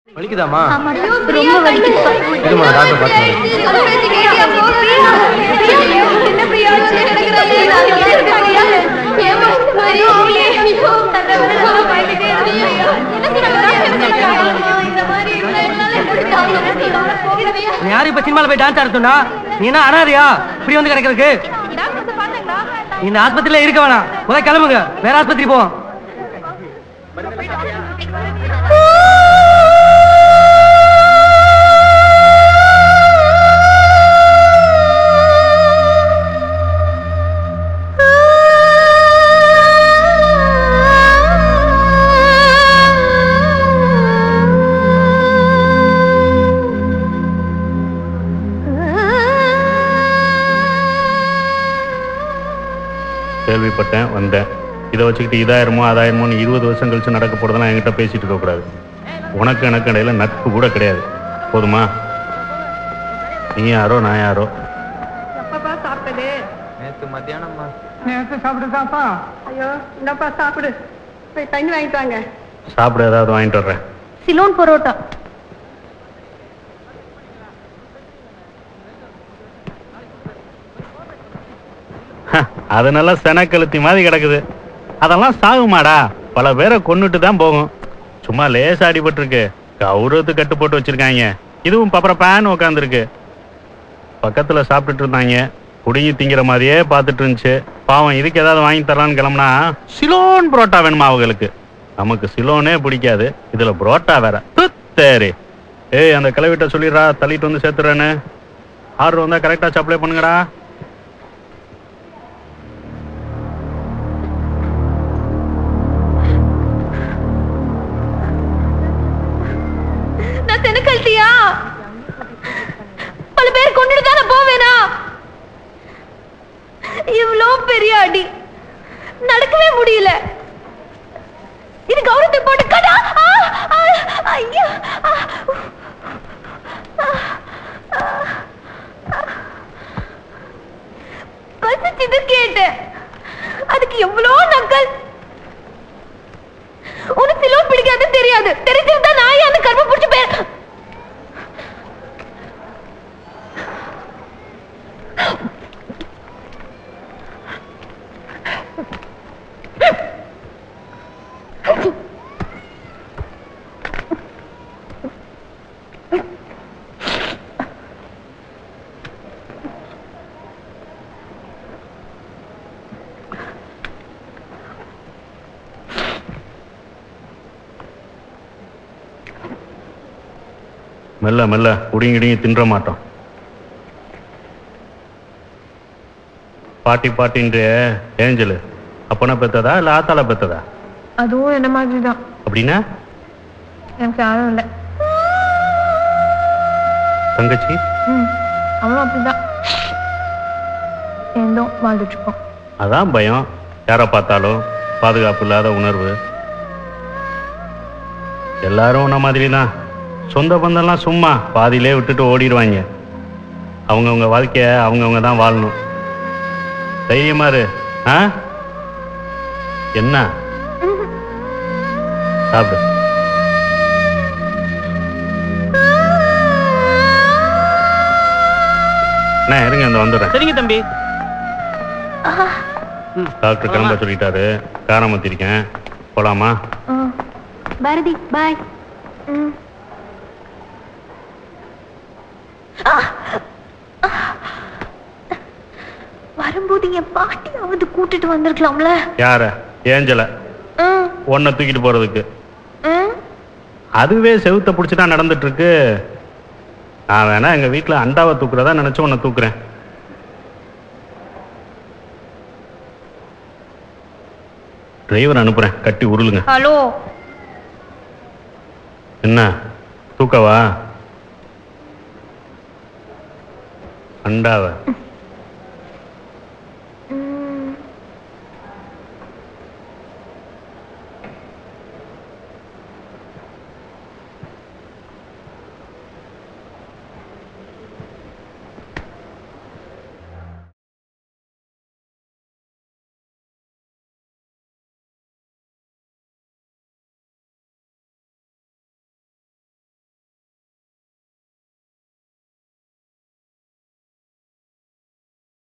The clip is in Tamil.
வலிக்குதாமா ரொம்ப வலிக்குதுப்பா இருமா டாக்டர் பார்த்து நீ யாரும் இப்ப சினிமால போய் டான்ஸ் ஆடுறா நீ என்ன அனாதையா இப்படி வந்து கிடக்கிறதுக்கு இந்த ஆஸ்பத்திரியில இருக்க வேணாம் முதல்ல கிளம்புங்க வேற ஆஸ்பத்திரி போவோம் கேள்விப்பட்டேன் வந்தேன் இதை வச்சுக்கிட்டு இதாயிரமோ அதாயிரமோன்னு இருபது வருஷம் கழிச்சு நடக்க போறதெல்லாம் என்கிட்ட பேசிட்டு இருக்கக்கூடாது உனக்கு எனக்கு இடையில நட்பு கூட கிடையாது போதுமா நீ யாரோ நான் யாரோ எப்பப்பா சாப்பிட்டது நேத்து மத்தியானம்மா நேற்று சாப்பிடுதாப்பா ஐயோ இந்தப்பா சாப்பிடு போய் தண்ணி வாங்கிட்டு வாங்க சாப்பிட ஏதாவது வாங்கிட்டு வர்றேன் சிலோன் பரோட்டா ஹ, அது நல்லா செனக்கழுத்தி மாதிரி கிடக்குது அதெல்லாம் சாகுமாடா பல பேரை கொன்னுட்டு தான் போகும் சும்மா லேசா அடிபட்டிருக்கு கௌரவத்துக்கு கட்டு போட்டு வச்சிருக்காங்க இதுவும் பப்பர பேன் உட்காந்துருக்கு பக்கத்துல சாப்பிட்டுட்டு இருந்தாங்க புடுங்கி திங்கிற மாதிரியே பார்த்துட்டு இருந்துச்சு பாவம் இதுக்கு ஏதாவது வாங்கி தரலான்னு கிளம்புனா சிலோன் புரோட்டா வேணுமா அவங்களுக்கு நமக்கு சிலோனே பிடிக்காது இதுல புரோட்டா வேற துத்தேரி ஏய் அந்த கிளவிட்ட சொல்லிடுறா தள்ளிட்டு வந்து சேர்த்துறேன்னு ஆர்டர் வந்தா கரெக்டா சப்ளை பண்ணுங்கடா நான் தெனக்கல்ட்டியா பல பேர் கொண்டுட்டு தானே போவேனா இவ்வளோ பெரிய அடி நடக்கவே முடியல இது கௌரவத்தை போட்டு கடா ஆ, ஆ, ஐயோ ஆ, ஆ, ஆ, ஆ. பசிச்சுது கேட்டேன் அதுக்கு எவ்வளோ நக்கல் உனக்கு சிலோன் பிடிக்காது தெரியாது தெரிஞ்சிருந்தா நான் அந்த கர்ம பிடிச்சு பேர் மெல்ல மெல்ல உடிங்கிடிங்கி தின்ற மாட்டோம் பாட்டி பாட்டின்ற ஏஞ்சலு அப்பனா பெத்ததா இல்ல ஆத்தால பெத்ததா அதுவும் என்ன மாதிரி தான் அப்படின்னா எனக்கு யாரும் இல்லை தங்கச்சி ம் அவனும் அப்படிதான் சேர்ந்தோம் வாழ்ந்துட்டு இருக்கோம் அதான் பயம் யாரை பார்த்தாலும் பாதுகாப்பு இல்லாத உணர்வு எல்லாரும் உன்ன மாதிரி தான் சொந்த பந்தம்லாம் சும்மா பாதியிலே விட்டுட்டு ஓடிடுவாங்க அவங்கவுங்க வாழ்க்கைய அவங்கவுங்க தான் வாழணும் தைரியமா இரு ஆ என்ன சாப்பிடு அண்ணா இருங்க இந்த வந்துடுறேன் சரிங்க தம்பி டாக்டர் கிளம்ப சொல்லிட்டாரு காரம் ஊத்திருக்கேன் போலாமா பாரதி பாய் வரும்போது என் பாட்டியாவது கூட்டிட்டு வந்திருக்கலாம்ல யார ஏஞ்சல ம், உன்னை தூக்கிட்டு போறதுக்கு ம். அதுவே செவுத்த பிடிச்சிட்டா நடந்துட்டு இருக்கு நான் வேணா எங்க வீட்டுல அண்டாவை தூக்குறதா நினைச்சு உன்னை தூக்குறேன் டிரைவர் அனுப்புறேன் கட்டி உருளுங்க ஹலோ என்ன தூக்கவா அண்டாவை